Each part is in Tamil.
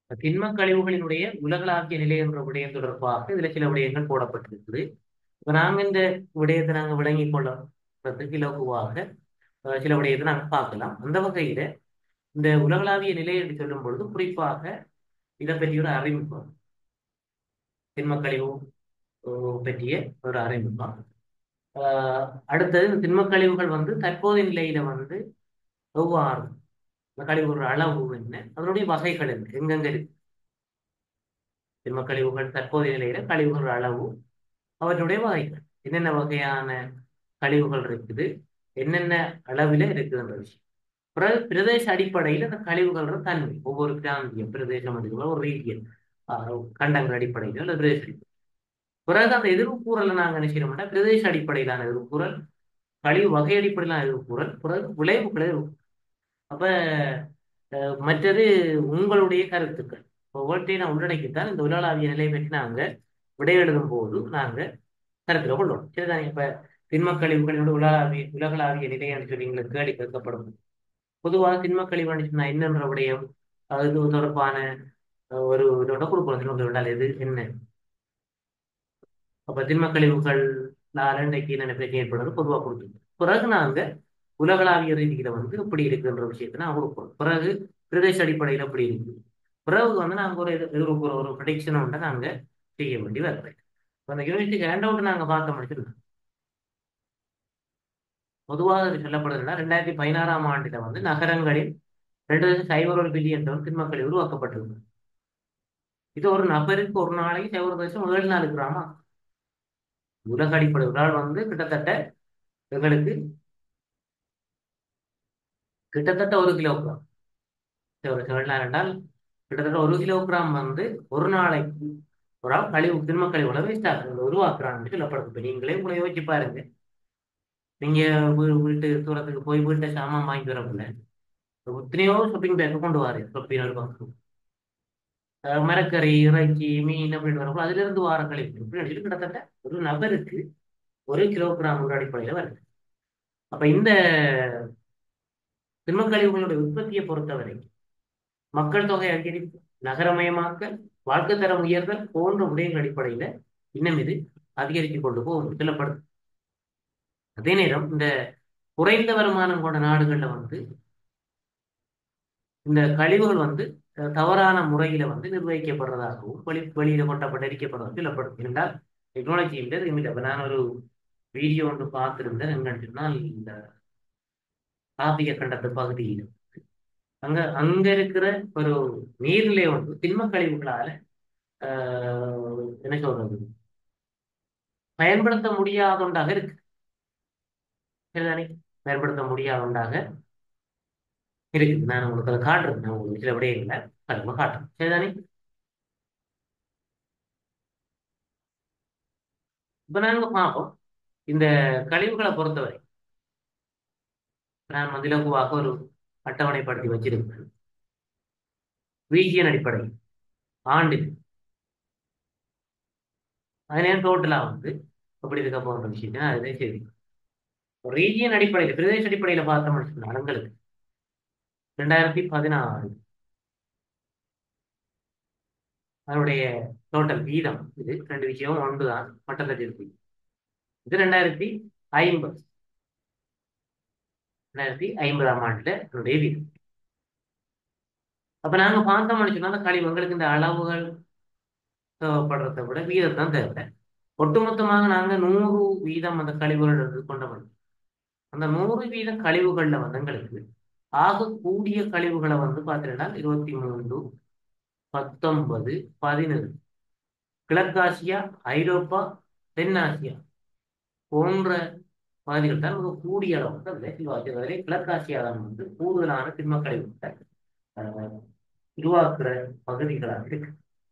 திண்ம கழிவுகளினுடைய உலகளாவிய நிலை என்ற விடயம் தொடர்பாக இதுல சில விடயங்கள் போடப்பட்டிருக்குது இப்ப நாங்க இந்த விடயத்தை நாங்க விளங்கிக் கொள்றதுக்கு இலகுவாக அஹ், சில விடயத்தை நாங்க பார்க்கலாம் அந்த வகையில இந்த உலகளாவிய நிலை என்று சொல்லும் பொழுது குறிப்பாக இதை பற்றி ஒரு அறிமுகம் திண்ம கழிவு அஹ், பற்றிய ஒரு அறிமுகம் ஆஹ், அடுத்தது இந்த திண்ம கழிவுகள் வந்து தற்போதைய நிலையில வந்து எவ்வாறு இந்த கழிவுகளோட அளவு என்ன அதனுடைய வகைகள் என்ன எங்கெங்க இருக்கு திண்ம கழிவுகள் தற்போதைய நிலையில கழிவுகளோட அளவு அவற்றுடைய வகைகள் என்னென்ன வகையான கழிவுகள் இருக்குது என்னென்ன அளவில் இருக்குதுன்ற விஷயம் பிற- பிரதேச அடிப்படையில் அந்த கழிவுகளோட தன்மை ஒவ்வொரு பிராந்தியம் பிரதேசம் எடுத்துக்கலாம் ஒரு ரீதியல் கண்டங்கள் அடிப்படையில் அல்லது பிரதேச அடிப்படையில். பிறகு அந்த எதிர்ப்பு கூறலை நாங்கள் என்ன செய்யணும்னா பிரதேச அடிப்படையிலான எதிர்ப்பு கூறல் கழிவு வகை அடிப்படையிலான எதிர்ப்பு கூறல் பிறகு விளைவுகளை எதிர்ப்பு அப்ப அஹ், மற்றது உங்களுடைய கருத்துக்கள் ஒவ்வொன்றையும் நான் உள்ளடக்கித்தான் இந்த உலகளாவிய நிலை பற்றி நாங்க விடையெழுதும் போது நாங்க கருத்துல கொள்வோம் சரிதானே இப்ப திண்ம கழிவுகளோட உலகளாவிய உலகளாவிய நிலை என்று சொல்லி எங்களுக்கு கேள்வி கேட்கப்படும் பொதுவாக திண்ம கழிவு நான் என்னென்ற விடயம் அது தொடர்பான அஹ், ஒரு இதோட கொடுக்கணும் திண்ம கழிவு என்றால் எது என்ன அப்ப திண்ம கழிவுகள் நாலு இன்றைக்கு என்னென்ன பிரச்சனை ஏற்படுறது பொதுவாக கொடுத்துருக்கோம் பிறகு நாங்க உலகளாவிய ரீதியில வந்து இப்படி இருக்குன்ற விஷயத்தை நான் கொடுப்போம் பிறகு பிரதேச அடிப்படையில் எப்படி இருக்கு பிறகு வந்து நாங்க ஒரு எதிர் எதிர்ப்பு ஒரு ப்ரடிக்ஷன் ஒன்றை நாங்க செய்ய வேண்டி வருது இப்ப அந்த யூனிவர்சிட்டி ஹேண்ட் அவுட் நாங்க பார்த்த முடிச்சிருக்கோம் பொதுவாக இது சொல்லப்படுதுன்னா ரெண்டாயிரத்தி பதினாறாம் ஆண்டுல வந்து நகரங்களில் ரெண்டு லட்சம் சைபர் ஒரு பில்லியன் டன் திண்ம கழிவு உருவாக்கப்பட்டிருக்கு இது ஒரு நபருக்கு ஒரு நாளைக்கு சைபர் தேசம் ஏழு நாலு கிராமா உலக அடிப்படை ஒரு நாள் வந்து கிட்டத்தட்ட எங்களுக்கு கிட்டத்தட்ட ஒரு கிலோகிராம் ஒரு ஏழு என்றால் கிட்டத்தட்ட ஒரு கிலோகிராம் வந்து ஒரு நாளைக்கு ஒரு ஆள் கழிவு திண்ம கழிவுகளை வேஸ்ட் ஆகுது உருவாக்குறான்னு சொல்லப்படுது இப்ப நீங்களே உங்களை யோசிச்சு பாருங்க நீங்க வீ- வீட்டு தூரத்துக்கு போய் வீட்டை சாமான் வாங்கி வரக்குள்ள எத்தனையோ ஷாப்பிங் பேக்கை கொண்டு வாரு ஷாப்பிங் பார்க்கணும் அஹ் மரக்கறி இறைச்சி மீன் அப்படின்னு வரப்போ அதுல இருந்து வார கழிவு இப்படி அடிச்சுட்டு கிட்டத்தட்ட ஒரு நபருக்கு ஒரு கிலோகிராம் ஒரு அடிப்படையில வருது அப்ப இந்த திண்ம கழிவுகளுடைய உற்பத்தியை பொறுத்தவரை மக்கள் தொகை அதிகரிப்பு நகரமயமாக்கல் வாழ்க்கை தரம் உயர்தல் போன்ற விடயங்கள் அடிப்படையில இன்னும் இது அதிகரித்து கொண்டு போகும் சொல்லப்படுது அதே நேரம் இந்த குறைந்த வருமானம் கொண்ட நாடுகள்ல வந்து இந்த கழிவுகள் வந்து அஹ், தவறான முறையில வந்து நிர்வகிக்கப்படுறதாகவும் வெளி வெளியில கொட்டப்பட்டு எரிக்கப்படுறதும் சொல்லப்படும் என்றால் டெக்னாலஜி இல்லை இப்ப நான் ஒரு வீடியோ ஒன்று பார்த்திருந்தேன் என்னன்னு சொன்னால் இந்த ஆப்பிரிக்க கண்டத்து பகுதியில் அங்க அங்க இருக்கிற ஒரு நீர்நிலை ஒன்று திண்ம கழிவுகளால ஆஹ், என்ன சொல்றது பயன்படுத்த முடியாத ஒன்றாக இருக்கு சரிதானே பயன்படுத்த முடியாத ஒன்றாக இருக்குது நான் உங்களுக்கு அதை காட்டுறேன் நான் உங்களுக்கு சில விடயங்களை கருமா காட்டுறேன் சரிதானே இப்ப நாங்க பார்ப்போம் இந்த கழிவுகளை பொறுத்தவரை நான் வந்து இலகுவாக ஒரு அட்டவணைப்படுத்தி வச்சிருக்கேன் ரீஜியன் அடிப்படையில் ஆண்டில் அதனே டோட்டலா வந்து அப்படி இருக்க போன்ற விஷயத்தை நான் அதை சரி ரீஜியன் அடிப்படையில் பிரதேச அடிப்படையில பார்த்தோம்னு சொன்னா அடங்களுக்கு ரெண்டாயிரத்தி பதினாறு அதனுடைய டோட்டல் வீதம் இது ரெண்டு விஷயம் ஒன்று தான் மட்டத்தில் இது ரெண்டாயிரத்தி ஐம்பது ரெண்டாயிரத்தி ஐம்பதாம் ஆண்டுல என்னுடைய வீதம் அப்ப நாங்க பார்த்தோம்னு சொன்னா அந்த கழிவு எங்களுக்கு இந்த அளவுகள் தேவைப்படுறதை விட வீதம் தான் தேவை ஒட்டுமொத்தமாக நாங்க நூறு வீதம் அந்த கழிவுகள் எடுத்து கொண்டவன் அந்த நூறு வீத கழிவுகள்ல வந்து எங்களுக்கு ஆகக்கூடிய கழிவுகளை வந்து பார்த்தீங்கன்னா இருபத்தி மூன்று பத்தொன்பது பதினேழு கிழக்காசியா ஐரோப்பா தென்னாசியா போன்ற பகுதிகள் தான் மிக கூடிய அளவு தான் விலைவாசி அதிலே கிழக்காசியா தான் வந்து கூடுதலான திண்ம கழிவுகளை ஆஹ், உருவாக்குற பகுதிகளாக இருக்கு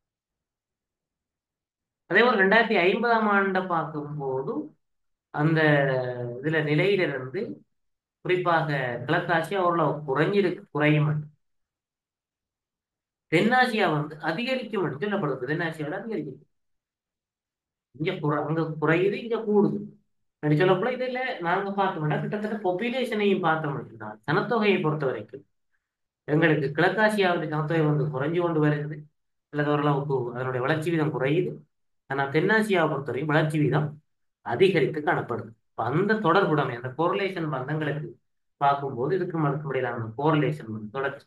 அதே போல ரெண்டாயிரத்தி ஐம்பதாம் ஆண்டை பார்க்கும்போது அந்த இதுல நிலையில இருந்து குறிப்பாக கிழக்காசியா ஓரளவு குறைஞ்சிருக்கு குறையும் தென்னாசியா வந்து அதிகரிக்கும் என்று சொல்லப்படுது தென்னாசியாவில் அதிகரிக்கும் இங்க குறை அங்க குறையுது இங்க கூடுது அப்படி சொல்லப்போல இதுல நாங்க பார்த்தோம்னா கிட்டத்தட்ட பாப்புலேஷனையும் பார்த்தோம் அப்படின்னா சனத்தொகையை பொறுத்த வரைக்கும் எங்களுக்கு கிழக்காசியாவுடைய சனத்தொகை வந்து குறைஞ்சு கொண்டு வருகிறது அல்லது ஓரளவுக்கு அதனுடைய வளர்ச்சி வீதம் குறையுது ஆனால் தென்னாசியாவை பொறுத்தவரையும் வளர்ச்சி வீதம் அதிகரித்து காணப்படுது இப்ப அந்த தொடர்புடைமை அந்த கோரிலேஷன் பந்தங்களுக்கு பார்க்கும்போது இதுக்கு மறுக்கும் இடையிலான கோரிலேஷன் தொடர்ச்சி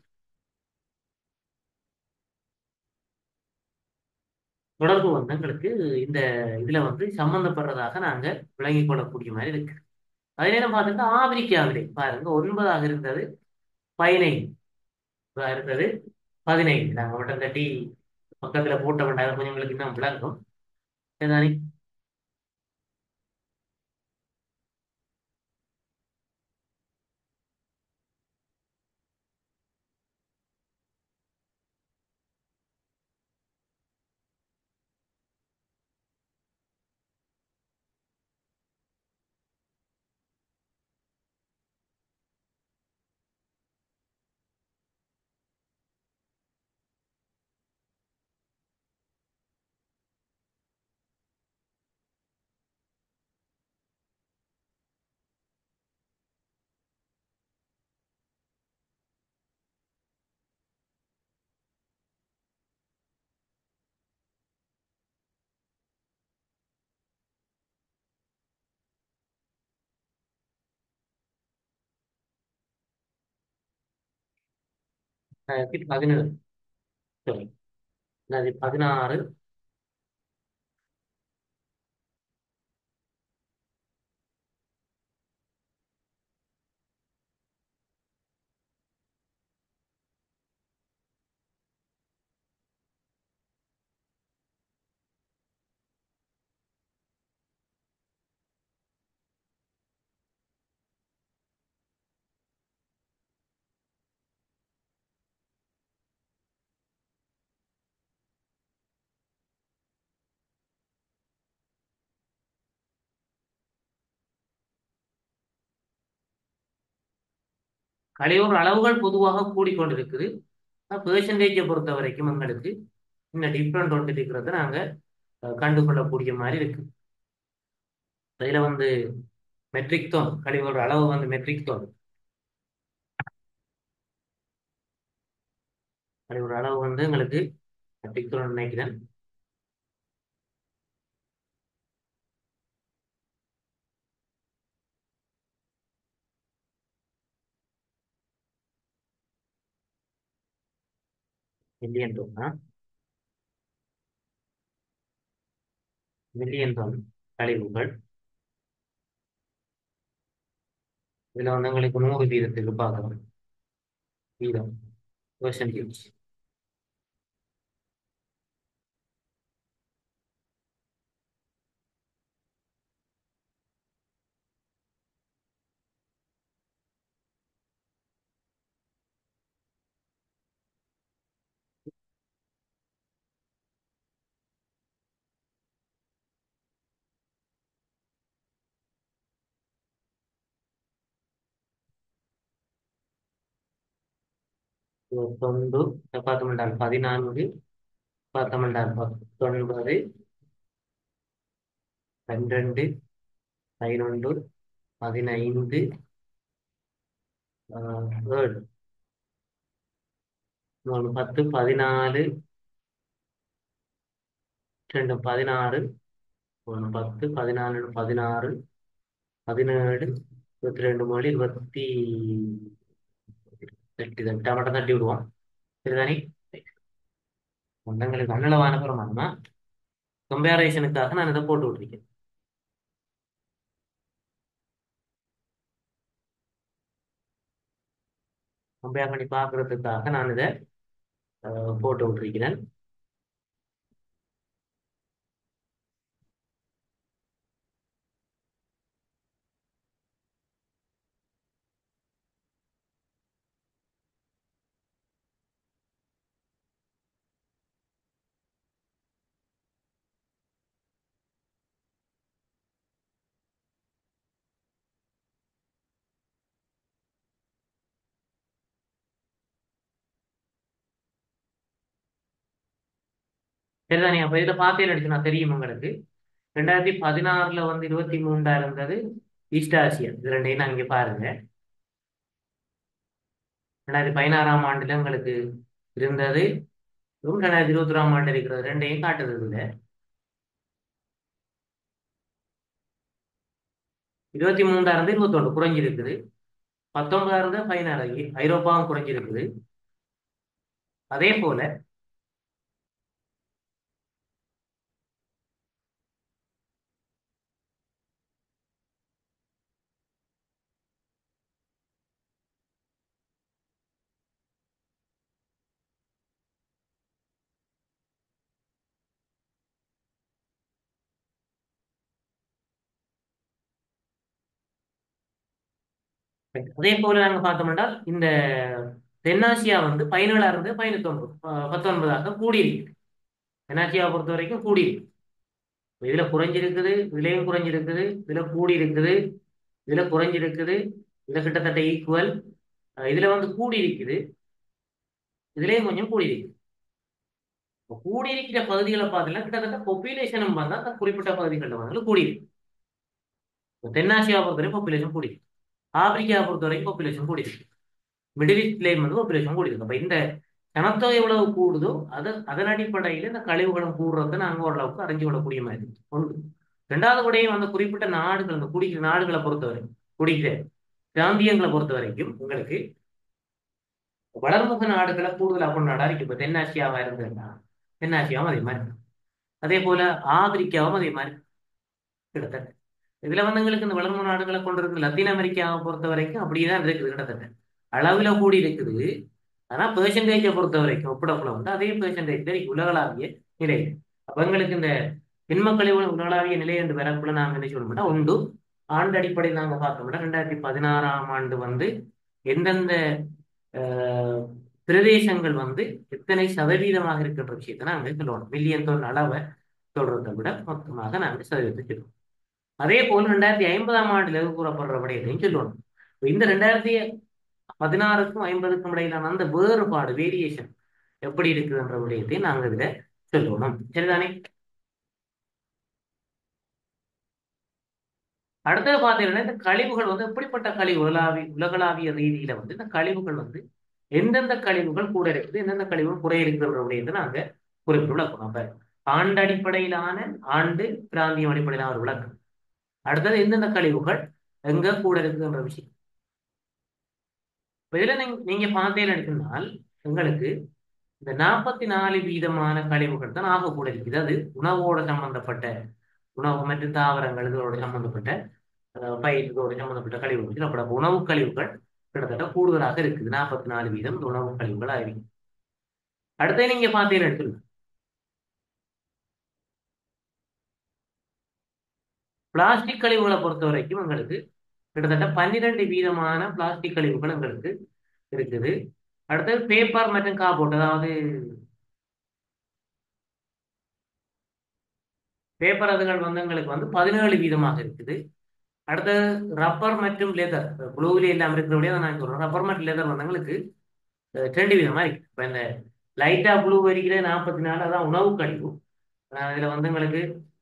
தொடர்பு பந்தங்களுக்கு இந்த இதுல வந்து சம்பந்தப்படுறதாக நாங்க விளங்கிக் கொள்ளக்கூடிய மாதிரி இருக்கு அதே நேரம் பார்த்துட்டா ஆப்பிரிக்காவிலே பாருங்க ஒன்பதாக இருந்தது பதினைந்து இதா இருந்தது பதினைந்து நாங்க மட்டும் தட்டி பக்கத்துல போட்ட வேண்டாம் கொஞ்சம் எங்களுக்கு இன்னும் விளங்கும் சரிதானே ரெண்டாயிரத்தி பதினேழு sorry ரெண்டாயிரத்தி பதினாறு கழிவுற அளவுகள் பொதுவாக கூடிக்கொண்டிருக்குது பெர்சன்டேஜை பொறுத்த வரைக்கும் எங்களுக்கு இந்த டிஃப்ரெண்ட் ஒன்று இருக்கிறத நாங்க அஹ், கண்டுகொள்ளக்கூடிய மாதிரி இருக்கு இதுல வந்து மெட்ரிக் டோன் கழிவுற அளவு வந்து மெட்ரிக் டோன் கழிவுற அளவு வந்து எங்களுக்கு மெட்ரிக் டோன் நினைக்கிறேன் மில்லியன் டோன் மில்லியன் டோன் கழிவுகள் இதுல வந்து எங்களுக்கு நூறு வீதத்துக்கு பார்க்கணும் வீதம் பெர்சன்டேஜ் இருபத்தொன்று பார்த்தோம்னால் பதினான்கு பார்த்தோம்னால் பத்தொன்பது பன்னிரண்டு பதினொன்று பதினைந்து ஆஹ், ஏழு மூணு பத்து பதினாலு ரெண்டு பதினாறு ஒன்று பத்து பதினாலு பதினாறு பதினேழு இருபத்தி ரெண்டு மணி இருபத்தி எட்டு தட்டா மட்டும் தட்டி விடுவோம் சரிதானே உங்களுக்கு அன்னளவான பிரமாணமா கம்பேரேஷனுக்காக நான் இதை போட்டு விட்டுருக்கேன் கம்பேர் பண்ணி பார்க்கறதுக்காக நான் இதை அஹ், போட்டு விட்டுருக்கிறேன் சரிதானே அப்ப இதை பார்த்தே அடிச்சுனா தெரியும் உங்களுக்கு ரெண்டாயிரத்தி பதினாறுல வந்து இருபத்தி மூன்றா இருந்தது ஈஸ்ட் ஆசியா இது ரெண்டையும் நான் இங்க பாருங்க ரெண்டாயிரத்தி பதினாறாம் ஆண்டுல எங்களுக்கு இருந்தது இதுவும் ரெண்டாயிரத்தி இருபத்தி ஒராம் ஆண்டு இருக்கிறது ரெண்டையும் காட்டுது இதுல இருபத்தி மூன்றா இருந்து இருபத்தொன்று குறைஞ்சிருக்குது பத்தொன்பதா இருந்து பதினாறு ஐரோப்பாவும் குறைஞ்சிருக்குது அதே போல அதே போல நாங்க பார்த்தோம்னா இந்த தென்னாசியா வந்து பதினேழா இருந்து பதினெட்டு ஒன்பது பத்தொன்பதாக கூடியிருக்கு தென்னாசியாவை பொறுத்த வரைக்கும் கூடியிருக்கு இதுல குறைஞ்சிருக்குது இதுலயும் குறைஞ்சிருக்குது இதுல கூடி இருக்குது இதுல குறைஞ்சிருக்குது இதுல கிட்டத்தட்ட ஈக்குவல் இதுல வந்து கூடி இருக்குது இதுலயும் கொஞ்சம் கூடி இருக்கு கூடி இருக்கிற பகுதிகளை பார்த்தீங்கன்னா கிட்டத்தட்ட பாப்புலேஷனும் பார்த்தா அந்த குறிப்பிட்ட பகுதிகளில் வந்து கூடி இருக்கு தென்னாசியாவை பொறுத்தவரைக்கும் பாப்புலேஷன் கூடி இருக்கு ஆப்பிரிக்காவை பொறுத்த வரைக்கும் பாப்புலேஷன் கூடி இருக்கு மிடில் ஈஸ்ட்லேயும் வந்து பாப்புலேஷன் கூடி இருக்கு அப்ப இந்த ஜனத்தொகை எவ்வளவு கூடுதோ அது அதன் அடிப்படையில் இந்த கழிவுகளும் கூடுறதை நாங்கள் ஓரளவுக்கு அறிஞ்சு கொள்ளக்கூடிய மாதிரி ஒன்று ரெண்டாவது கூடயும் அந்த குறிப்பிட்ட நாடுகள் அந்த குடிக்கிற நாடுகளை பொறுத்தவரை குடிக்கிற பிராந்தியங்களை பொறுத்த வரைக்கும் உங்களுக்கு வளர்முக நாடுகளை கூடுதலாக கொண்ட நாடா இருக்கு இப்போ தென்னாசியாவா இருந்ததுன்னா தென்னாசியாவும் அதே மாதிரி அதே போல ஆப்பிரிக்காவும் அதே மாதிரி கிட்டத்தட்ட இதுல வந்து எங்களுக்கு இந்த வளர்ந்த நாடுகளை கொண்டு இருக்கு லத்தீன் அமெரிக்காவை பொறுத்த வரைக்கும் அப்படிதான் இருக்குது கிட்டத்தட்ட அளவுல கூடி இருக்குது ஆனா பெர்சன்டேஜை பொறுத்த வரைக்கும் ஒப்பிடக்குள்ள வந்து அதே பெர்சன்டேஜ் உலகளாவிய நிலை அப்ப எங்களுக்கு இந்த பெண்மக்களை உலகளாவிய நிலை என்று வரக்குள்ள நாங்க என்ன சொல்லணும்னா உண்டு ஆண்டு அடிப்படையில் நாங்க பார்த்தோம்னா ரெண்டாயிரத்தி பதினாறாம் ஆண்டு வந்து எந்தெந்த பிரதேசங்கள் வந்து எத்தனை சதவீதமாக இருக்கின்ற விஷயத்தை நாங்க சொல்லணும் மில்லியன் தொழில் அளவை சொல்றதை விட மொத்தமாக நாங்கள் சதவீதத்தை சொல்லுவோம் அதே போல் ரெண்டாயிரத்தி ஐம்பதாம் ஆண்டுல கூறப்படுற விடயத்தையும் சொல்லணும் இந்த ரெண்டாயிரத்தி பதினாறுக்கும் ஐம்பதுக்கும் இடையிலான அந்த வேறுபாடு வேரியேஷன் எப்படி இருக்குதுன்ற விடயத்தை நாங்க இதுல சொல்லணும் சரிதானே அடுத்தது பார்த்தீங்கன்னா இந்த கழிவுகள் வந்து எப்படிப்பட்ட கழிவு உலகாவி உலகளாவிய ரீதியில வந்து இந்த கழிவுகள் வந்து எந்தெந்த கழிவுகள் கூட இருக்குது எந்தெந்த கழிவுகள் குறை இருக்குன்ற விடயத்தை நாங்க குறிப்பிட்டு விளக்கணும் அப்ப ஆண்டு அடிப்படையிலான ஆண்டு பிராந்தியம் அடிப்படையிலான ஒரு விளக்கம் அடுத்தது எந்தெந்த கழிவுகள் எங்க கூட இருக்குன்ற விஷயம் இதுல நீங்க பார்த்தேன்னு எடுத்திருந்தால் உங்களுக்கு இந்த நாற்பத்தி நாலு வீதமான கழிவுகள் தான் ஆக கூட இருக்குது அது உணவோட சம்பந்தப்பட்ட உணவு மற்றும் தாவரங்கள் இதோட சம்பந்தப்பட்ட பயிர் இதோட சம்பந்தப்பட்ட கழிவுகள் சொல்லப்பட உணவு கழிவுகள் கிட்டத்தட்ட கூடுதலாக இருக்குது நாற்பத்தி நாலு வீதம் இந்த உணவு கழிவுகள் ஆயிருக்கு அடுத்து நீங்க பார்த்தீங்கன்னு எடுத்துருங்க பிளாஸ்டிக் கழிவுகளை பொறுத்த வரைக்கும் எங்களுக்கு கிட்டத்தட்ட பன்னிரெண்டு வீதமான பிளாஸ்டிக் கழிவுகள் எங்களுக்கு இருக்குது அடுத்தது பேப்பர் மற்றும் கார்போர்ட் அதாவது பேப்பர் அதுகள் வந்து எங்களுக்கு வந்து பதினேழு வீதமாக இருக்குது அடுத்தது ரப்பர் மற்றும் லெதர் ப்ளூவிலே இல்லாமல் இருக்கிறபடியே நான் சொல்றேன் ரப்பர் மற்றும் லெதர் வந்து எங்களுக்கு ரெண்டு விதமா இருக்கு இப்போ இந்த லைட்டா ப்ளூ வரிக்கிற நாற்பத்தி நாலு அதான் உணவு கழிவு இதுல வந்து எங்களுக்கு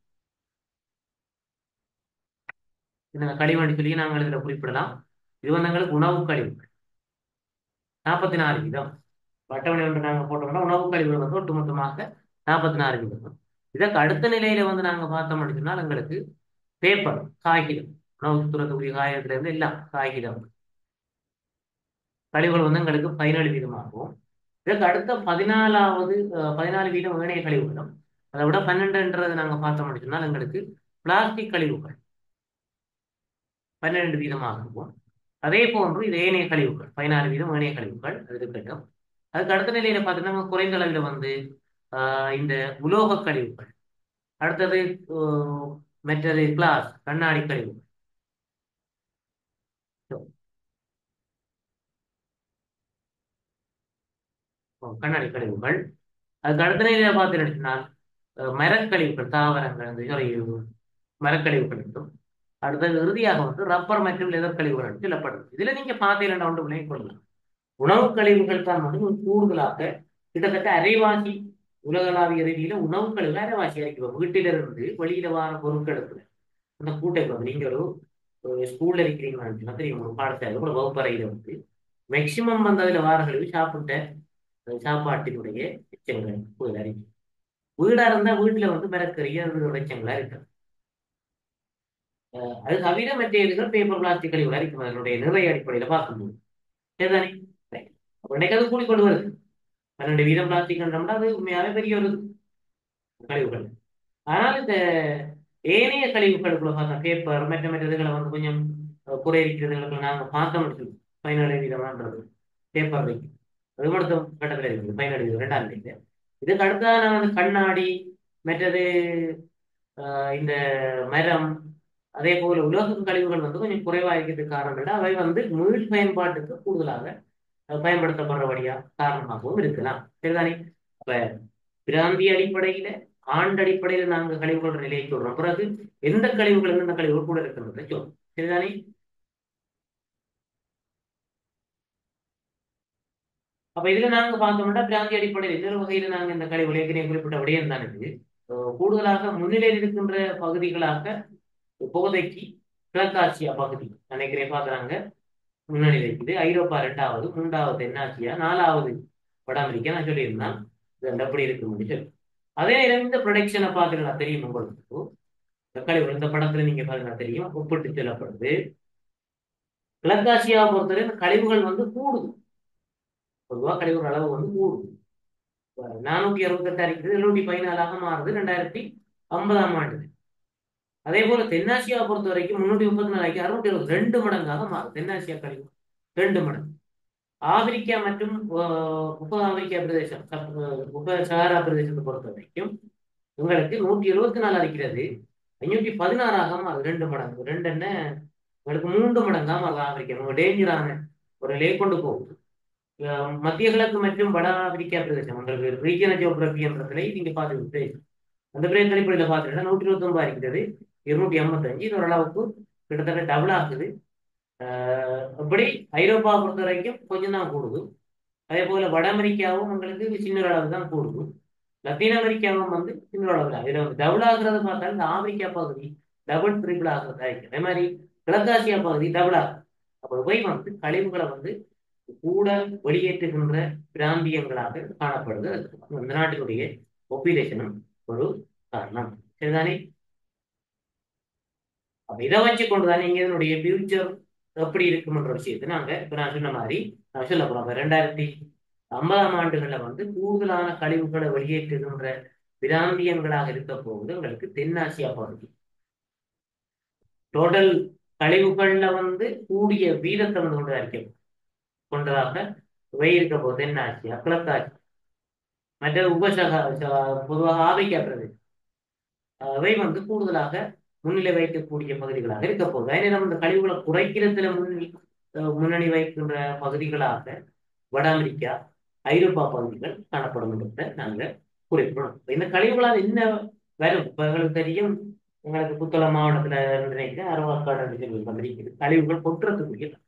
இந்த கழிவண்டி சொல்லி நாங்கள் இதில் குறிப்பிடலாம் இது வந்து எங்களுக்கு உணவு கழிவு நாற்பத்தி நாலு வீதம் அட்டவணை ஒன்று நாங்கள் போட்டோம்னா உணவு கழிவுகள் வந்து ஒட்டுமொத்தமாக நாற்பத்தி நாலு வீதம் இதற்கு அடுத்த நிலையில வந்து நாங்கள் பார்த்தோம் அப்படின்னா எங்களுக்கு பேப்பர் காகிதம் உணவு துறக்கக்கூடிய காகிதத்துல இருந்து எல்லாம் காகிதம் கழிவுகள் வந்து எங்களுக்கு பதினேழு வீதமாகும் இதற்கு அடுத்த பதினாலாவது பதினாலு வீதம் ஏனைய கழிவுகளும் அதை விட பன்னெண்டுன்றது நாங்கள் பார்த்தோம் அப்படின்னா எங்களுக்கு பிளாஸ்டிக் கழிவுகள் பன்னிரண்டு வீதமாகவும் அதே போன்று இது ஏனைய கழிவுகள் பதினாறு வீதம் ஏனைய கழிவுகள் அது இருக்கட்டும் அதுக்கு அடுத்த நிலையில பார்த்தீங்கன்னா குறைந்த அளவில் வந்து இந்த உலோக கழிவுகள் அடுத்தது மற்றது கிளாஸ் கண்ணாடி கழிவுகள் கண்ணாடி கழிவுகள் அதுக்கு அடுத்த நிலையில பார்த்தீங்கன்னா மரக்கழிவுகள் தாவரங்கள் அந்த மரக்கழிவுகள் இருக்கும் அடுத்தது இறுதியாக வந்து ரப்பர் மற்றும் லெதர் கழிவுகள் சொல்லப்படுது இதுல நீங்க பார்த்தீங்கன்னா ஒன்று விளங்கிக் கொள்ளலாம் உணவு கழிவுகள் தான் வந்து கூடுதலாக கிட்டத்தட்ட அரைவாசி உலகளாவிய ரீதியில உணவு கழிவுகள் அரைவாசி ஆகிக்கும் வீட்டிலிருந்து வெளியில வார பொருட்களுக்கு அந்த கூட்டை வந்து நீங்க ஒரு ஸ்கூல்ல இருக்கிறீங்கன்னு தெரியும் ஒரு பாடசாலை கூட வகுப்பறையில வந்து மேக்சிமம் வந்து அதுல வார கழிவு சாப்பிட்ட அஹ், சாப்பாட்டினுடைய எச்சங்கள் கூடுதலா இருக்கு வீடா இருந்தா வீட்டுல வந்து மரக்கறி அதோட எச்சங்களா இருக்கு அஹ், அது தவிர மற்ற இதுகள் பேப்பர் பிளாஸ்டிக் கழிவுகளா இருக்கும் அதனுடைய நிறை அடிப்படையில பார்க்கும்போது சரிதானே Right. அப்ப இன்னைக்கு அது கூடிக்கொண்டு வருது பன்னெண்டு வீதம் பிளாஸ்டிக்ன்றோம்னா அது உண்மையாவே பெரிய ஒரு கழிவுகள் ஆனால் இந்த ஏனைய கழிவுகளுக்குள்ள பார்த்தா பேப்பர் மற்ற மற்ற இதுகளை வந்து கொஞ்சம் அஹ், குறை இருக்கிறதுகளுக்கு நாங்கள் பார்த்தோம் பதினேழு வீதமான்றது பேப்பர் வைக்கும் அது மட்டும் கட்டத்தில் இருக்குது பதினேழு வீதம் ரெண்டாம் தேதி இதுக்கு அடுத்ததான் நான் வந்து கண்ணாடி மற்றது அஹ், இந்த மரம் அதே போல உலோக கழிவுகள் வந்து கொஞ்சம் குறைவா இருக்கிறதுக்கு காரணம் என்ன அவை வந்து மீள் பயன்பாட்டுக்கு கூடுதலாக அஹ், பயன்படுத்தப்படுறபடியா காரணமாகவும் இருக்கலாம் சரிதானே அப்ப பிராந்திய அடிப்படையில ஆண்டு அடிப்படையில நாங்கள் கழிவுகளோட நிலையை சொல்றோம் பிறகு எந்த கழிவுகள் எந்தெந்த கழிவுகள் கூட இருக்கிறது சொல்றோம் சரிதானே அப்ப இதுல நாங்க பார்த்தோம்னா பிராந்திய அடிப்படையில் இன்னொரு வகையில நாங்க இந்த கழிவுகள் ஏற்கனவே குறிப்பிட்ட விடயம் தான் இது அஹ் கூடுதலாக முன்னிலையில் இருக்கின்ற பகுதிகளாக இப்போதைக்கு கிழக்காசியா பகுதி நினைக்கிறேன் பாக்குறாங்க முன்னணியில் இருக்குது ஐரோப்பா ரெண்டாவது மூன்றாவது தென்னாசியா நாலாவது வட அமெரிக்கா நான் சொல்லியிருந்தேன் இது அப்படி இருக்கும்னு சொல்லி அதே நேரம் இந்த ப்ரொடக்ஷனை பார்த்துக்கலாம் தெரியும் உங்களுக்கு இந்த கழிவுகள் இந்த படத்துல நீங்க பாருங்க தெரியும் ஒப்பிட்டு சொல்லப்படுது கிழக்காசியாவை பொறுத்தவரை இந்த கழிவுகள் வந்து கூடுது பொதுவா கழிவுகள் அளவு வந்து கூடுது நானூத்தி அறுபத்தெட்டா இருக்குது எழுநூத்தி பதினாலாக மாறுது ரெண்டாயிரத்தி ஐம்பதாம் ஆண்டு அதே போல தென்னாசியாவை பொறுத்த வரைக்கும் முன்னூத்தி முப்பத்தி நாலாயிரத்தி அறுநூத்தி எழுபது ரெண்டு மடங்காக மாறும் தென்னாசியா கழிவு ரெண்டு மடங்கு ஆப்பிரிக்கா மற்றும் அஹ், உப ஆப்பிரிக்கா பிரதேசம் சப்- அஹ், உப சகாரா பிரதேசத்தை பொறுத்த வரைக்கும் உங்களுக்கு நூற்றி எழுபத்தி நாலு இருக்கிறது ஐநூத்தி பதினாறாக மாறுது ரெண்டு மடங்கு ரெண்டு என்ன உங்களுக்கு மூன்று மடங்கா மாறுது ஆப்பிரிக்கா ரொம்ப டேஞ்சரான ஒரு நிலையை கொண்டு போகுது அஹ், மத்திய கிழக்கு மற்றும் வட ஆப்பிரிக்கா பிரதேசம் உங்களுக்கு ரீஜியன ஜியோகிராபி என்றதுல நீங்க பார்த்துக்கிட்டு அந்த பிரேக் அடிப்படையில் பார்த்துக்கிட்டா நூற்றி இருபத்தி ஒன்பது இருக்கிறது இருநூற்றி ஐம்பத்தஞ்சு இது ஓரளவுக்கு கிட்டத்தட்ட டபுள் ஆகுது ஆஹ் அப்படி ஐரோப்பாவை பொறுத்த வரைக்கும் கொஞ்சம் தான் கூடுது அதே போல வட அமெரிக்காவும் உங்களுக்கு சின்ன அளவு தான் கூடுது லத்தீன் அமெரிக்காவும் வந்து சின்ன அளவு தான் இதுல வந்து டபுள் ஆகுறது பார்த்தா இந்த ஆப்பிரிக்கா பகுதி டபுள் ட்ரிபிள் ஆகுறதா இருக்கு அதே மாதிரி கிழக்காசியா பகுதி டபுள் ஆகுது அப்போ இவை வந்து கழிவுகளை வந்து கூட வெளியேற்றுகின்ற பிராந்தியங்களாக காணப்படுது அதுக்கு இந்த நாட்டினுடைய ஒப்பிலேஷனும் ஒரு காரணம் சரிதானே அப்ப இதை வச்சு கொண்டுதான் நீங்க இதனுடைய ஃபியூச்சர் எப்படி இருக்கும்ன்ற விஷயத்தை நாங்க இப்ப நான் சொன்ன மாதிரி நான் சொல்ல போறோம் இப்ப ரெண்டாயிரத்தி ஐம்பதாம் ஆண்டுகள்ல வந்து கூடுதலான கழிவுகளை வெளியேற்றுகின்ற பிராந்தியங்களாக இருக்க போகுது உங்களுக்கு தென்னாசியா பகுதி டோட்டல் கழிவுகள்ல வந்து கூடிய வீதத்தை வந்து கொண்டு அறிக்கை கொண்டதாக இவை இருக்க போகுது தென்னாசியா கிழக்காசியா மற்ற உபசக ச- பொதுவாக ஆபிரிக்கா பிரதேசம் அவை வந்து கூடுதலாக முன்னிலை வைக்கக்கூடிய பகுதிகளாக இருக்க போகுது அதே நேரம் இந்த கழிவுகளை குறைக்கிறதுல முன்னணி அஹ் முன்னணி வைக்கின்ற பகுதிகளாக வட அமெரிக்கா ஐரோப்பா பகுதிகள் காணப்படும் என்பதை நாங்கள் குறிப்பிடணும் இப்ப இந்த கழிவுகளால் என்ன வரும் இப்ப எங்களுக்கு தெரியும் எங்களுக்கு புத்தளம் மாவட்டத்துல நினைக்கிறேன் அருவாக்காடு என்று சொல்லி வந்திருக்குது கழிவுகள் கொட்டுறதுக்குரிய இடம்.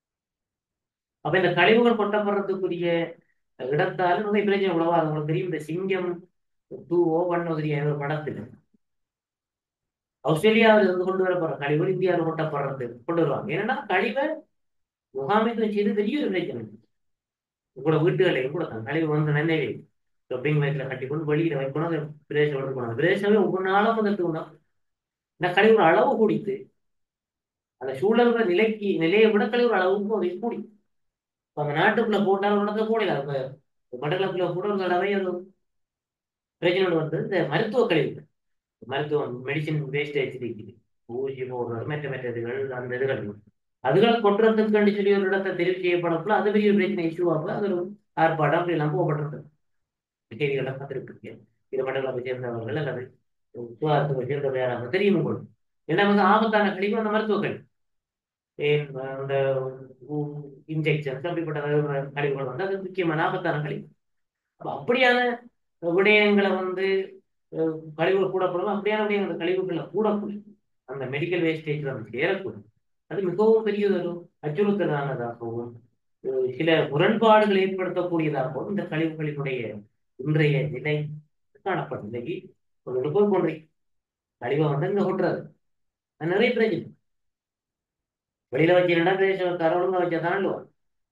அப்ப இந்த கழிவுகள் கொட்டப்படுறதுக்குரிய இடத்தால் நிறைய பிரச்சனை உழவா உங்களுக்கு தெரியும் இந்த சிங்கம் டூ ஓ ஒன் ஒரு படத்துல ஆஸ்திரேலியாவில் இருந்து கொண்டு வரப்படுற கழிவுகள் இந்தியாவில் கொட்டப்படுறது கொண்டு வருவாங்க ஏன்னா கழிவை முகாமைத்துவம் செய்து பெரிய ஒரு பிரச்சனை உங்களோட வீட்டுகளையும் கூட தான் கழிவு வந்து நினைவே ஷாப்பிங் வயசுல கட்டி கொண்டு வெளியில வைக்கணும் அதை பிரதேசம் எடுக்கணும் பிரதேசமே ஒவ்வொரு நாளும் முதல் இந்த கழிவுற அளவு கூடித்து அந்த சூழல்கிற நிலைக்கு நிலையை விட கழிவுற அளவுக்கு அதை கூடி இப்ப அந்த நாட்டுக்குள்ள போட்டாலும் உடனே கூடல இப்ப மண்டலக்குள்ள கூட ஒரு தடவை அது பிரச்சனை வந்து இந்த மருத்துவ கழிவுகள் மருத்துவம் மெடிசின் வேஸ்டேஜ் இருக்குது ஊசி போடுறது மற்ற மற்ற இதுகள் அந்த இதுகள் அதுகளை கொட்டுறதுக்கு சொல்லி ஒரு இடத்தை தெரிவு செய்யப்படக்குள்ள அது பெரிய பிரச்சனை இஷ்யூ ஆகல அது ஒரு ஆர்ப்பாட்டம் அப்படி எல்லாம் போகப்பட்டிருக்கு செய்திகளை பார்த்துருக்கு இது மண்டலத்தை சேர்ந்தவர்கள் அல்லது சுகாதாரத்தை சேர்ந்தவர் யாராவது தெரியும் உங்களுக்கு ஏன்னா வந்து ஆபத்தான கழிவு அந்த மருத்துவ கழிவு ஏன் அந்த இன்ஜெக்ஷன்ஸ் அப்படிப்பட்ட கழிவுகள் வந்து அது முக்கியமான ஆபத்தான கழிவு அப்ப அப்படியான விடயங்களை வந்து அஹ், கழிவுகள் கூடப்படும் அப்படியான விடயங்கள் கழிவுகளை கூடக்கூடும் அந்த மெடிக்கல் வேஸ்டேஜ் வந்து சேரக்கூடும் அது மிகவும் பெரிய ஒரு அச்சுறுத்தலானதாகவும் அஹ், சில முரண்பாடுகள் ஏற்படுத்தக்கூடியதாகவும் இந்த கழிவுகளினுடைய இன்றைய நிலை காணப்படும் இன்னைக்கு ஒரு போய் கொண்டே கழிவை வந்து இங்க கொட்டுறது அது நிறைய பிரச்சனை வெளியில வச்சு ரெண்டா பிரதேசக்கார ஒழுங்கா வச்சா தாண்டுவான்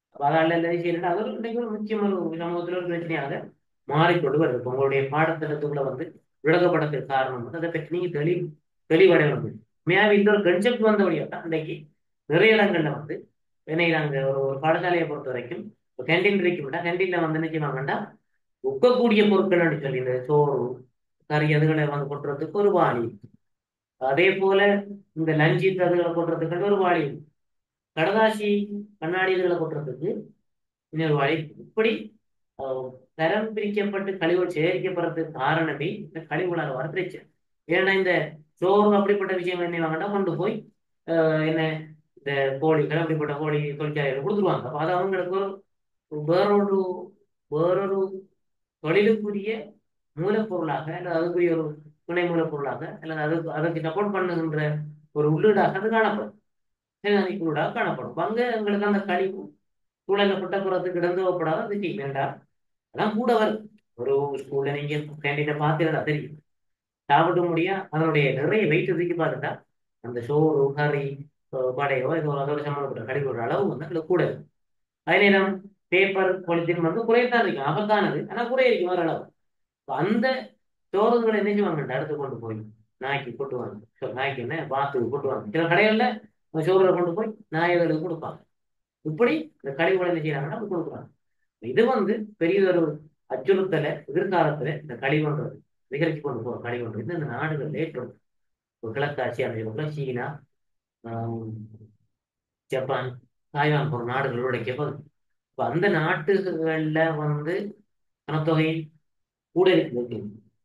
அப்ப அதால என்ன செய்யணும் அது ஒரு இன்னைக்கு ஒரு முக்கியமான ஒரு சமூகத்துல ஒரு பிரச்சனையாக மாறிக்கொண்டு வருது இப்ப உங்களுடைய பாடத்திட்டத்துக்குள்ள வந்து விளக்கப்படத்துக்கு காரணம் வந்து அதை பற்றி நீங்க தெளி தெளிவடைய வேண்டும் உண்மையாவே இந்த ஒரு கன்செப்ட் வந்தபடியா தான் இன்னைக்கு நிறைய இடங்கள்ல வந்து என்னை நாங்க ஒரு ஒரு பாடசாலையை பொறுத்த வரைக்கும் கேண்டீன் இருக்கும்டா கேண்டீன்ல வந்து என்ன செய்வாங்கண்டா உக்கக்கூடிய பொருட்கள்னு சொல்லி இந்த சோறு கறி அதுகளை வந்து கொட்டுறதுக்கு ஒரு வாளி அதே போல இந்த லஞ்சி அதுகளை கொட்டுறதுக்கு ஒரு வாளி கடதாசி கண்ணாடி இதுகளை கொட்டுறதுக்கு இன்னொரு வாளி இப்படி அஹ், தரம் பிரிக்கப்பட்டு கழிவு சேகரிக்கப்படுறதுக்கு காரணமே இந்த கழிவுகளாக வர பிரச்சனை ஏன்னா இந்த சோறு அப்படிப்பட்ட விஷயம் என்ன வாங்கிட்டா கொண்டு போய் அஹ், என்ன இந்த கோழிகள் அப்படிப்பட்ட கோழி தொழிற்சாலைகள் கொடுத்துருவாங்க அப்ப அது அவங்களுக்கு ஒரு வேறொரு வேறொரு தொழிலுக்குரிய மூலப்பொருளாக அல்லது அதுக்குரிய ஒரு துணை மூலப்பொருளாக அல்லது அது அதற்கு சப்போர்ட் பண்ணுகின்ற ஒரு உள்ளீடாக அது காணப்படும் சேகரிப்பு உள்ளீடாக காணப்படும் அப்ப அங்க எங்களுக்கு அந்த கழிவு சூழல புறத்துக்கு கிடந்து போகப்படாத அது செய்ய வேண்டாம் அதான் கூட வரும் ஒரு ஸ்கூல்ல நீங்க கேண்டீனை பார்த்தீங்கன்னா தெரியும் சாப்பிட முடியா அதனுடைய நிறைய வெயிட் தூக்கி பார்த்துட்டா அந்த சோறு கறி அஹ் வடையோ ஏதோ அதோட சம்மந்தப்பட்ட கழிவுற அளவு வந்து அதுல கூட இருக்கும் அதே நேரம் பேப்பர் பொலித்தீன் வந்து குறையத்தான் இருக்கும் ஆபத்தானது ஆனா குறைய இருக்கும் ஒரு அளவு அப்ப அந்த சோறுகளை என்ன செய்வாங்க அடுத்து கொண்டு போய் நாய்க்கு கொட்டுவாங்க So, நாய்க்கு என்ன பாத்துக்கு கொட்டுவாங்க சில கடைகள்ல அந்த சோறுகளை கொண்டு போய் நாய்களுக்கு கொடுப்பாங்க இப்படி இந்த கழிவுகளை என்ன செய்யறாங்கன்னா அப்படி கொடுக்குறாங்க இது வந்து பெரியதொரு அச்சுறுத்தலை எதிர்காலத்துல இந்த கழிவுன்றது அதிகரிச்சு கொண்டு போற கழிவுன்றது இந்த நாடுகள் ஏற்றும் இப்போ கிழக்கு ஆசியாவில் சீனா ஆஹ் ஜப்பான் தாய்வான் போன்ற நாடுகளோட போகுது இப்போ அந்த நாட்டுகள்ல வந்து சனத்தொகை கூட இருக்குது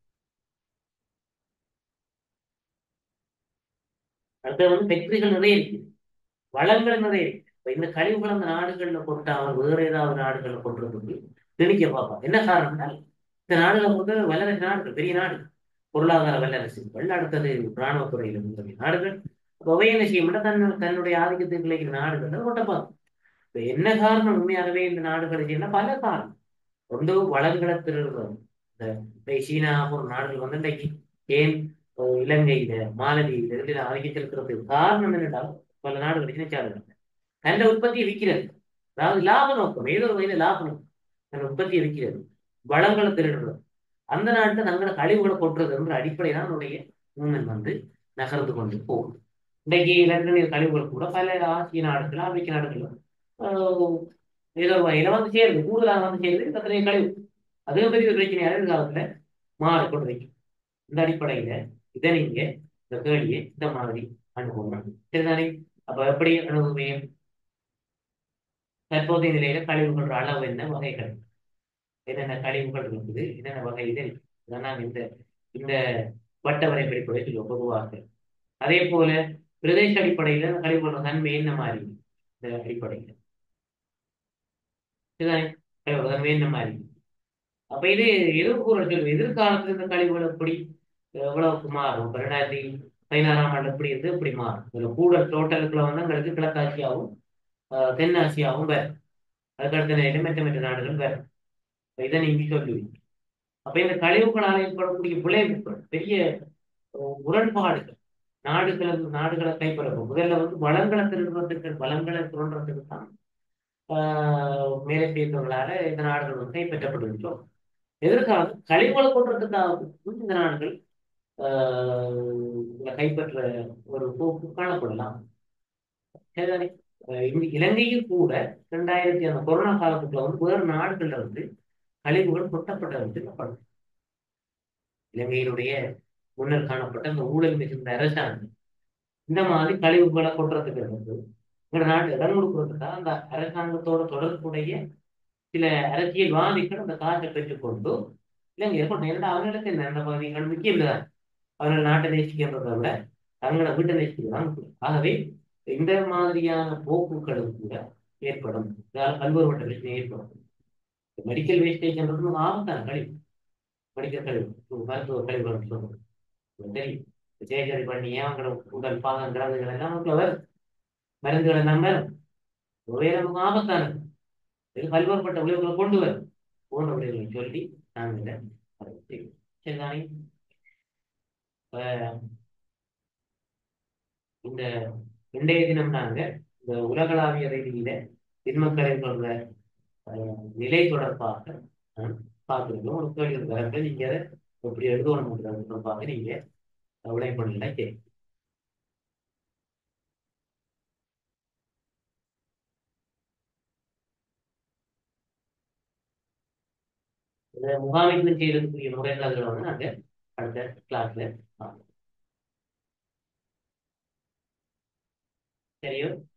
அடுத்து வந்து ஃபேக்டரிகள் நிறைய இருக்கு வளங்கள் நிறைய இருக்கு இப்ப இந்த கழிவுகள் அந்த நாடுகள்ல கொட்டாமல் வேற ஏதாவது நாடுகள்ல கொட்டுறதுக்கு திணிக்க பார்ப்பாங்க என்ன காரணம்னா இந்த நாடுகள் வந்து வல்லரசு நாடுகள் பெரிய நாடு பொருளாதார வல்லரசுகள் அடுத்தது இராணுவத்துறையில் இருக்கக்கூடிய நாடுகள் அப்ப அவை என்ன செய்ய மாட்டா தன் தன்னுடைய ஆதிக்கத்துக்கு கிடைக்கிற நாடுகள் கொட்டப்பாங்க இப்ப என்ன காரணம் உண்மையாகவே இந்த நாடுகளை செய்யணும் பல காரணம் ஒன்று வளங்களை திருடுறது இந்த இப்ப சீனா போன்ற நாடுகள் வந்து இன்றைக்கு ஏன் அஹ், இலங்கையில மாலதீவில இதுல ஆதிக்கம் செலுத்துறதுக்கு காரணம் என்னென்றால் பல நாடுகள் இணைச்சார்கள் தன்னை உற்பத்தியை விற்கிறது அதாவது லாப நோக்கம் ஏதோ ஒரு வகையில லாப நோக்கம் தன் உற்பத்தியை விற்கிறது வளங்களை திருடுறது அந்த நாட்டில் தங்களை கழிவுகளை கொட்டுறது என்ற அடிப்படையில் தான் நம்முடைய மூமெண்ட் வந்து நகர்ந்து கொண்டு போகும் இன்றைக்கு லண்டனில் கழிவுகள் கூட பல ஆசிய நாடுகள் ஆப்பிரிக்க நாடுகள் ஆஹ், ஏதோ ஒரு வகையில வந்து சேருது கூடுதலாக வந்து சேருது இந்த அத்தனை கழிவு அதுவும் பெரிய ஒரு பிரச்சனையாக எதிர்காலத்துல மாறிக்கொண்டு வைக்கும் இந்த அடிப்படையில இதை நீங்க இந்த கேள்வியை இந்த மாதிரி அனுபவம் சரிதானே அப்ப எப்படி அணுகுவீங்க தற்போதைய நிலையில கழிவுகள் அளவு என்ன வகைகள் என்னென்ன கழிவுகள் இருக்குது என்னென்ன வகை இது இருக்கு. இதான் நாங்க இந்த இந்த வட்ட வரைபடிப்படை சொல்லுவோம் பொதுவாக அதே போல பிரதேச அடிப்படையில அந்த கழிவுகளோட தன்மை என்ன மாதிரி இந்த அடிப்படையில இதுதானே கழிவுகளோட தன்மை என்ன மாதிரி அப்ப இது எதிர்கூற சொல்லுது எதிர்காலத்துல இந்த கழிவுகள் எப்படி எவ்வளவுக்கு மாறும் இப்ப ரெண்டாயிரத்தி பதினாறாம் ஆண்டு எப்படி இருந்து இப்படி மாறும் இதுல கூடல் டோட்டலுக்குள்ள வந்து எங்களுக்கு கிழக்காசியாவும் ஆஹ் தென்னாசியாவும் வேற அதுக்கடுத்த நிலையில மெத்த மெத்த நாடுகள் வேற இப்ப இதை நீங்க சொல்லுவீங்க அப்ப இந்த கழிவுகளால் ஏற்படக்கூடிய விளைவுகள் பெரிய அஹ், முரண்பாடுகள் நாடுகளை நாடுகளை கைப்பற்றணும் முதல்ல வந்து வளங்களை திருடுறதுக்கு வளங்களை சுரண்டுறதுக்கு தான் ஆஹ் மேலப்பியர்களால இந்த நாடுகள் வந்து கைப்பற்றப்படுகின்றோம் எதிர்காலம் கழிவுகளை கொள்றதுக்காக இந்த நாடுகள் ஆஹ் இதுல கைப்பற்ற ஒரு போக்கு காணப்படலாம் சரிதானே அஹ் இந்த இலங்கையில் கூட ரெண்டாயிரத்தி அந்த கொரோனா காலத்துக்குள்ள வந்து வேறு நாடுகள்ல வந்து கழிவுகள் கொட்டப்பட்டது சொல்லப்படும் இலங்கையினுடைய முன்னர் காணப்பட்ட அந்த ஊழல் மிகுந்த அரசாங்கம் இந்த மாதிரி கழிவுகளை கொட்டுறதுக்கு வந்து எங்க நாட்டு இடம் கொடுக்கறதுக்காக அந்த அரசாங்கத்தோட தொடர்புடைய சில அரசியல்வாதிகள் அந்த காசை பெற்றுக்கொண்டு இலங்கையை கொண்டு ஏன்னா அவங்களுக்கு என்ன அந்த பகுதிகள் முக்கியம் தான் அவர்கள் நாட்டை நேசிக்கின்றதை விட தங்களை வீட்டை நேசிக்கிறதான் முக்கியம். ஆகவே இந்த மாதிரியான போக்குகளும் கூட ஏற்படும் இதனால் பல்வேறுபட்ட பிரச்சனை ஏற்படும் மெடிக்கல் வேஸ்டேஜ்ன்றது ஒரு ஆபத்தான கழிவு மெடிக்கல் கழிவு மருத்துவ கழிவுகள் சொல்றோம் உங்களுக்கு தெரியும் சேகரி பண்ணி அவங்களோட உடல் பாகங்கள் அதுகள் எல்லாம் நமக்குள்ள வரும் மருந்துகள் எல்லாம் வரும் ஒரே நமக்கு ஆபத்தானது இது பல்வேறுபட்ட விளைவுகளை கொண்டு வரும் போன்ற விளைவுகளை சொல்லி நாங்கள் இதை அறிவித்தோம். சரிதானே இப்ப இந்த இன்றைய தினம் நாங்க இந்த உலகளாவிய ரீதியில திண்மக்கரை சொல்ற அஹ், நிலை தொடர்பாக நான் பார்த்துருக்கோம் ஒரு கேள்வி வரப்ப நீங்க அதை எப்படி எழுதணும்ன்றது தொடர்பாக நீங்க விளை பண்ணல சரி இந்த முகாமைத்துவம் செய்யறதுக்குரிய முறைகள் அதில் வந்து நாங்க அடுத்த கிளாஸ்ல பார்ப்போம் சரியோ